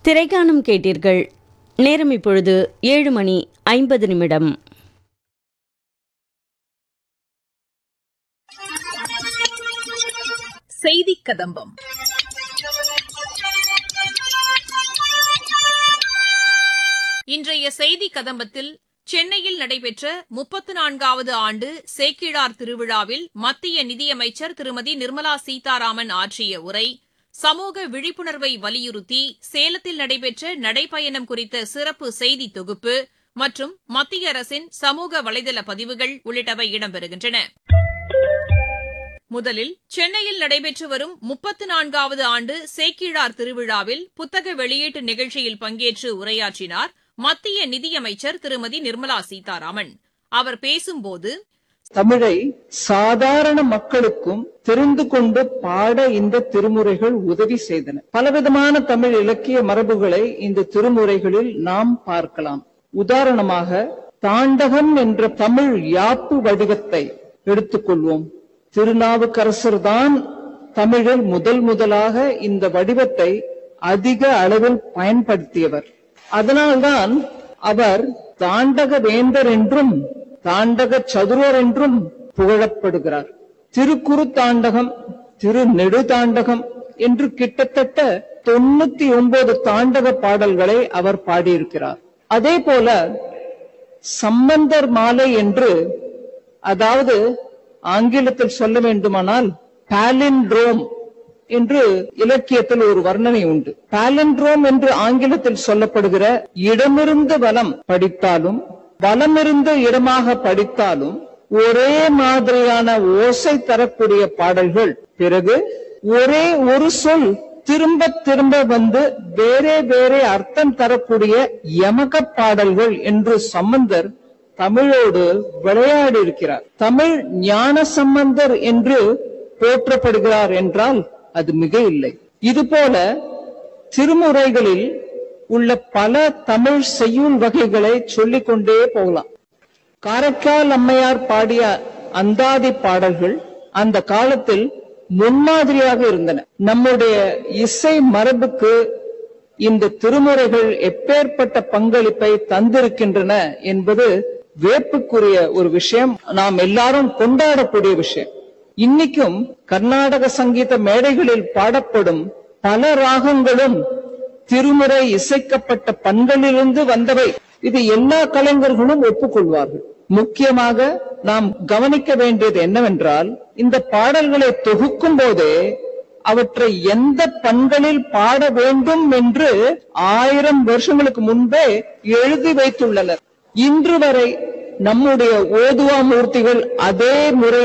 திரைக்காணும் கேட்டீர்கள் நேரம் இப்பொழுது ஏழு மணி ஐம்பது நிமிடம் செய்தி கதம்பம் இன்றைய செய்தி கதம்பத்தில் சென்னையில் நடைபெற்ற முப்பத்து நான்காவது ஆண்டு சேக்கிழார் திருவிழாவில் மத்திய நிதியமைச்சர் திருமதி நிர்மலா சீதாராமன் ஆற்றிய உரை சமூக விழிப்புணர்வை வலியுறுத்தி சேலத்தில் நடைபெற்ற நடைப்பயணம் குறித்த சிறப்பு செய்தி தொகுப்பு மற்றும் மத்திய அரசின் சமூக வலைதள பதிவுகள் உள்ளிட்டவை இடம்பெறுகின்றன முதலில் சென்னையில் நடைபெற்று வரும் முப்பத்து நான்காவது ஆண்டு சேக்கிழார் திருவிழாவில் புத்தக வெளியீட்டு நிகழ்ச்சியில் பங்கேற்று உரையாற்றினார் மத்திய நிதியமைச்சர் திருமதி நிர்மலா சீதாராமன் அவர் பேசும்போது தமிழை சாதாரண மக்களுக்கும் தெரிந்து கொண்டு பாட இந்த திருமுறைகள் உதவி செய்தன பலவிதமான தமிழ் இலக்கிய மரபுகளை இந்த திருமுறைகளில் நாம் பார்க்கலாம் உதாரணமாக தாண்டகம் என்ற தமிழ் யாப்பு வடிவத்தை எடுத்துக்கொள்வோம் திருநாவுக்கரசர் தான் தமிழில் முதல் முதலாக இந்த வடிவத்தை அதிக அளவில் பயன்படுத்தியவர் அதனால்தான் அவர் தாண்டக வேந்தர் என்றும் தாண்டக சதுரர் என்றும் புகழப்படுகிறார் திருக்குறு தாண்டகம் திரு நெடுதாண்டகம் என்று கிட்டத்தட்ட தொண்ணூத்தி ஒன்பது தாண்டக பாடல்களை அவர் பாடியிருக்கிறார் அதே போல சம்பந்தர் மாலை என்று அதாவது ஆங்கிலத்தில் சொல்ல வேண்டுமானால் பாலின்ட்ரோம் என்று இலக்கியத்தில் ஒரு வர்ணனை உண்டு பாலண்ட்ரோம் என்று ஆங்கிலத்தில் சொல்லப்படுகிற இடமிருந்து வலம் படித்தாலும் வலமிருந்து இடமாக படித்தாலும் ஒரே மாதிரியான ஓசை தரக்கூடிய பாடல்கள் பிறகு ஒரே ஒரு சொல் திரும்ப திரும்ப வந்து வேறே வேறே அர்த்தம் தரக்கூடிய யமக பாடல்கள் என்று சம்பந்தர் தமிழோடு விளையாடி இருக்கிறார் தமிழ் ஞான சம்பந்தர் என்று போற்றப்படுகிறார் என்றால் அது மிக இல்லை இதுபோல திருமுறைகளில் உள்ள பல தமிழ் செய்யுள் வகைகளை சொல்லிக் கொண்டே போகலாம் காரைக்கால் அம்மையார் பாடிய அந்தாதி பாடல்கள் அந்த காலத்தில் முன்மாதிரியாக இருந்தன நம்முடைய இசை மரபுக்கு இந்த திருமுறைகள் எப்பேற்பட்ட பங்களிப்பை தந்திருக்கின்றன என்பது வேப்புக்குரிய ஒரு விஷயம் நாம் எல்லாரும் கொண்டாடக்கூடிய விஷயம் இன்னைக்கும் கர்நாடக சங்கீத மேடைகளில் பாடப்படும் பல ராகங்களும் திருமுறை இசைக்கப்பட்ட பண்களிலிருந்து வந்தவை இது எல்லா கலைஞர்களும் ஒப்புக்கொள்வார்கள் முக்கியமாக நாம் கவனிக்க வேண்டியது என்னவென்றால் இந்த பாடல்களை தொகுக்கும் போதே அவற்றை எந்த பண்களில் பாட வேண்டும் என்று ஆயிரம் வருஷங்களுக்கு முன்பே எழுதி வைத்துள்ளனர் இன்று வரை நம்முடைய ஓதுவா மூர்த்திகள் அதே முறை